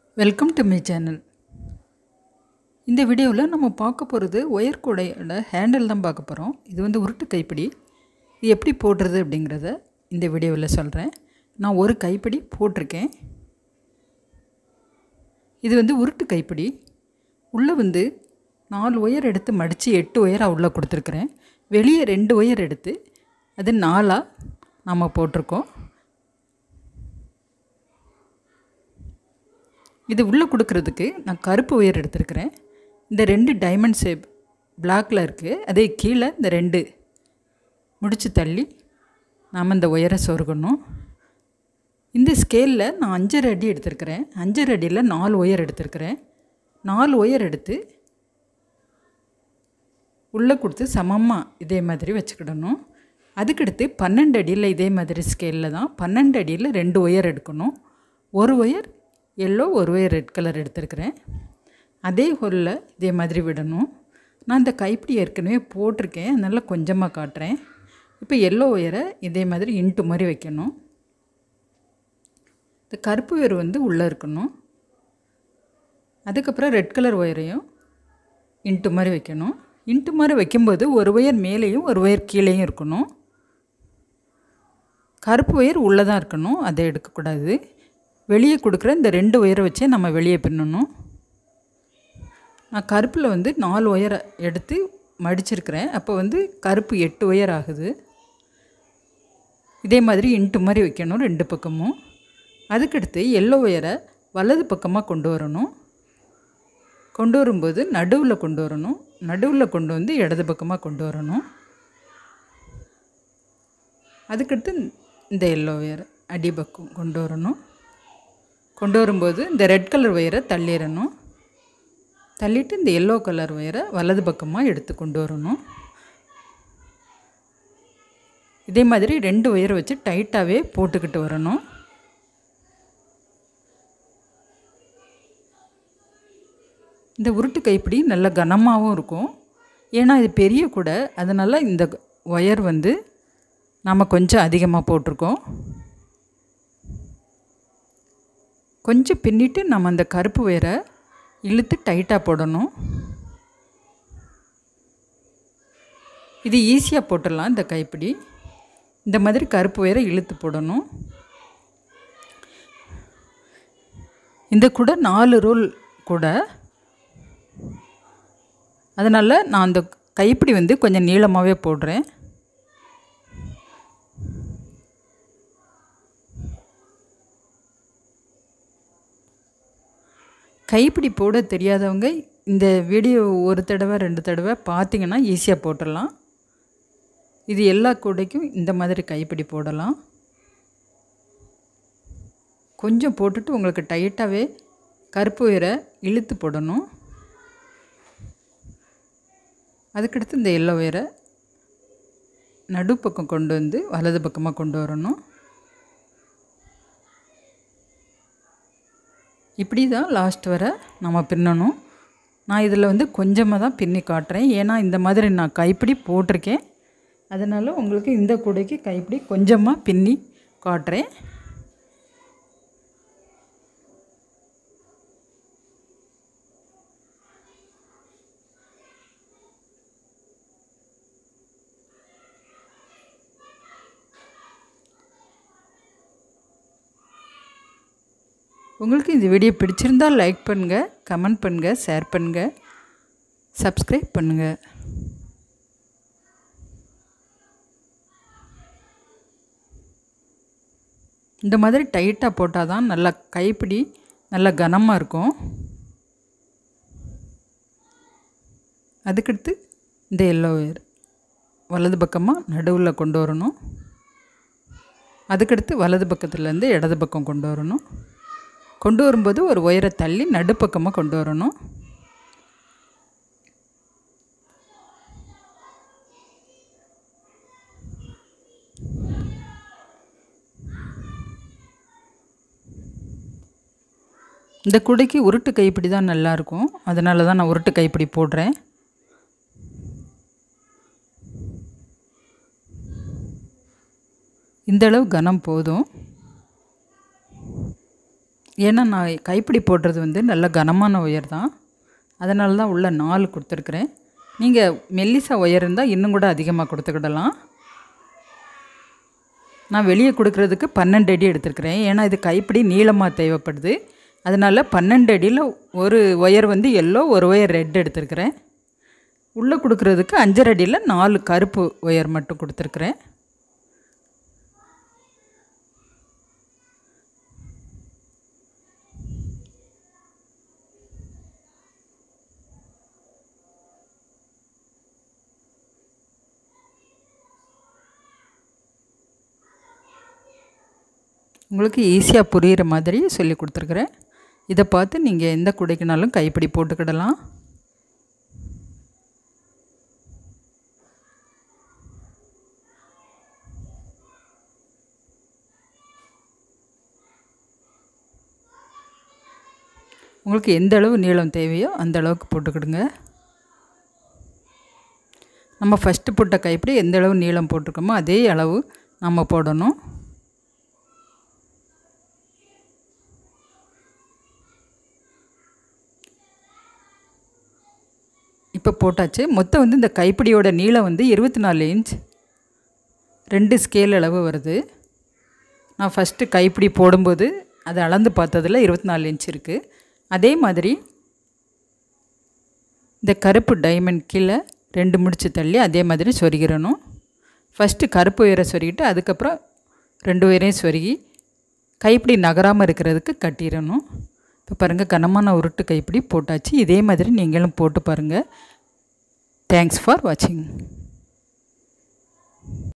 welcome to my channel இந்த வீடியோவில் நம்ம பார்க்க போகிறது ஒயர் கூடையோட ஹேண்டில் தான் பார்க்க போகிறோம் இது வந்து உருட்டு கைப்பிடி இது எப்படி போடுறது அப்படிங்கிறத இந்த வீடியோவில் சொல்கிறேன் நான் ஒரு கைப்பிடி போட்டிருக்கேன் இது வந்து உருட்டு கைப்பிடி உள்ளே வந்து நாலு ஒயர் எடுத்து மடித்து எட்டு ஒயராக உள்ளே கொடுத்துருக்குறேன் வெளியே ரெண்டு ஒயர் எடுத்து அது நாலாக நம்ம போட்டிருக்கோம் இது உள்ளே கொடுக்கறதுக்கு நான் கருப்பு ஒயர் எடுத்திருக்கிறேன் இந்த ரெண்டு டைமண்ட் ஷேப் பிளாக்கில் இருக்குது அதே கீழே இந்த ரெண்டு முடிச்சு தள்ளி நாம் இந்த ஒயரை சொருகணும் இந்த ஸ்கேலில் நான் அஞ்சரை அடி எடுத்திருக்கிறேன் அஞ்சரை அடியில் நாலு ஒயர் எடுத்திருக்கிறேன் நாலு ஒயர் எடுத்து உள்ளே கொடுத்து சமமாக இதே மாதிரி வச்சுக்கிடணும் அதுக்கடுத்து பன்னெண்டு அடியில் இதே மாதிரி ஸ்கேலில் தான் பன்னெண்டு அடியில் ரெண்டு ஒயர் எடுக்கணும் ஒரு ஒயர் எல்லோ ஒரு ஒயர் ரெட் கலர் எடுத்திருக்கிறேன் அதே ஹோலில் இதே மாதிரி விடணும் நான் இந்த கைப்பிடி ஏற்கனவே போட்டிருக்கேன் அதனால் கொஞ்சமாக காட்டுறேன் இப்போ எல்லோ ஒயரை இதே மாதிரி இன்ட்டு மாதிரி வைக்கணும் இந்த கருப்பு ஒயர் வந்து உள்ளே இருக்கணும் அதுக்கப்புறம் ரெட் கலர் ஒயரையும் இன்ட்டு மாதிரி வைக்கணும் இன்ட்டு மாதிரி வைக்கும்போது ஒரு ஒயர் மேலேயும் ஒரு ஒயர் கீழேயும் இருக்கணும் கருப்பு ஒயர் உள்ளே தான் இருக்கணும் அதை எடுக்கக்கூடாது வெளியே கொடுக்குற இந்த ரெண்டு ஒயரை வச்சே நம்ம வெளியே பின்னணும் நான் கருப்பில் வந்து நாலு ஒயரை எடுத்து மடிச்சிருக்கிறேன் அப்போ வந்து கருப்பு எட்டு ஒயர் ஆகுது இதே மாதிரி இன்ட்டு மாதிரி வைக்கணும் ரெண்டு பக்கமும் அதுக்கடுத்து எல்லோ ஒயரை வலது பக்கமாக கொண்டு வரணும் கொண்டு வரும்போது நடுவில் கொண்டு வரணும் நடுவில் கொண்டு வந்து இடது பக்கமாக கொண்டு வரணும் அதுக்கடுத்து இந்த எல்லோ ஒயரை அடிபக்கம் கொண்டு வரணும் கொண்டு வரும்போது இந்த ரெட் கலர் ஒயரை தள்ளிடணும் தள்ளிட்டு இந்த எல்லோ கலர் ஒயரை வலது பக்கமாக எடுத்து கொண்டு வரணும் இதே மாதிரி ரெண்டு ஒயரை வச்சு டைட்டாகவே போட்டுக்கிட்டு வரணும் இந்த உருட்டு கைப்பிடி நல்ல கனமாகவும் இருக்கும் ஏன்னா இது பெரிய கூட அதனால் இந்த ஒயர் வந்து நாம் கொஞ்சம் அதிகமாக போட்டிருக்கோம் கொஞ்சம் பின்னிட்டு நம்ம அந்த கருப்பு ஒயரை இழுத்து டைட்டாக போடணும் இது ஈஸியாக போட்டுடலாம் இந்த கைப்பிடி இந்த மாதிரி கருப்பு ஒயரை இழுத்து போடணும் இந்த கூட நாலு ரோல் கூட அதனால் நான் அந்த கைப்பிடி வந்து கொஞ்சம் நீளமாகவே போடுறேன் கைப்பிடி போட தெரியாதவங்க இந்த வீடியோ ஒரு தடவை ரெண்டு தடவை பார்த்தீங்கன்னா ஈஸியாக போட்டுடலாம் இது எல்லா கூடைக்கும் இந்த மாதிரி கைப்பிடி போடலாம் கொஞ்சம் போட்டுட்டு உங்களுக்கு டைட்டாகவே கருப்பு உயரை இழுத்து போடணும் அதுக்கடுத்து இந்த எல்லோ உயரை நடுப்பக்கம் கொண்டு வந்து வலது பக்கமாக கொண்டு வரணும் இப்படி தான் லாஸ்ட் வரை நம்ம பின்னணும் நான் இதில் வந்து கொஞ்சமாக தான் பின்னி காட்டுறேன் ஏன்னா இந்த மாதிரி நான் கைப்பிடி போட்டிருக்கேன் அதனால் உங்களுக்கு இந்த கூடைக்கு கைப்பிடி கொஞ்சமாக பின்னி காட்டுறேன் உங்களுக்கு இந்த வீடியோ பிடிச்சிருந்தால் லைக் பண்ணுங்கள் கமெண்ட் பண்ணுங்கள் ஷேர் பண்ணுங்கள் சப்ஸ்கிரைப் பண்ணுங்கள் இந்த மாதிரி டைட்டாக போட்டால் தான் நல்லா கைப்பிடி நல்லா கனமாக இருக்கும் அதுக்கடுத்து இந்த எல்லோ ஒயர் வலது பக்கமாக நடுவில் கொண்டு வரணும் அதுக்கடுத்து வலது பக்கத்துலேருந்து இடது பக்கம் கொண்டு வரணும் கொண்டு வரும்போது ஒரு ஒயரை தள்ளி நடுப்பக்கமாக கொண்டு வரணும் இந்த குடைக்கு உருட்டு கைப்பிடி தான் நல்லாயிருக்கும் அதனால தான் நான் உருட்டு கைப்பிடி போடுறேன் இந்தளவு கனம் போதும் ஏன்னா நான் கைப்பிடி போடுறது வந்து நல்ல கனமான ஒயர் தான் அதனால தான் உள்ள நாலு கொடுத்துருக்குறேன் நீங்கள் மெல்லிசா ஒயர் இருந்தால் இன்னும் கூட அதிகமாக கொடுத்துக்கிடலாம் நான் வெளியே கொடுக்குறதுக்கு பன்னெண்டு அடி எடுத்துருக்கிறேன் ஏன்னா இது கைப்பிடி நீளமாக தேவைப்படுது அதனால் பன்னெண்டு அடியில் ஒரு ஒயர் வந்து எல்லோ ஒரு ஒயர் ரெட் எடுத்துருக்கிறேன் உள்ளே கொடுக்குறதுக்கு அஞ்சரை அடியில் நாலு கருப்பு ஒயர் மட்டும் கொடுத்துருக்குறேன் உங்களுக்கு ஈஸியாக புரிகிற மாதிரி சொல்லி கொடுத்துருக்குறேன் இதை பார்த்து நீங்கள் எந்த குடைக்குனாலும் கைப்பிடி போட்டுக்கிடலாம் உங்களுக்கு எந்த அளவு நீளம் தேவையோ அந்த அளவுக்கு போட்டுக்கிடுங்க நம்ம ஃபஸ்ட்டு போட்ட கைப்பிடி எந்த அளவு நீளம் போட்டிருக்கோமோ அதே அளவு நம்ம போடணும் இப்போ போட்டாச்சு மொத்தம் வந்து இந்த கைப்பிடியோட நீளம் வந்து இருபத்தி நாலு இன்ச் ரெண்டு ஸ்கேல் அளவு வருது நான் ஃபஸ்ட்டு கைப்பிடி போடும்போது அதை அளந்து பார்த்ததில் இருபத்தி நாலு இன்ச் இருக்குது அதே மாதிரி இந்த கருப்பு டைமண்ட் கீழே ரெண்டு முடிச்சு தள்ளி அதே மாதிரி சொருகிடணும் ஃபஸ்ட்டு கருப்பு உயரை சொருகிட்டு அதுக்கப்புறம் ரெண்டு உயரையும் சொருகி கைப்பிடி நகராமல் இருக்கிறதுக்கு கட்டிடணும் இப்போ பாருங்கள் கனமான உருட்டு கைப்பிடி போட்டாச்சு இதே மாதிரி நீங்களும் போட்டு பாருங்கள் தேங்க்ஸ் ஃபார் வாட்சிங்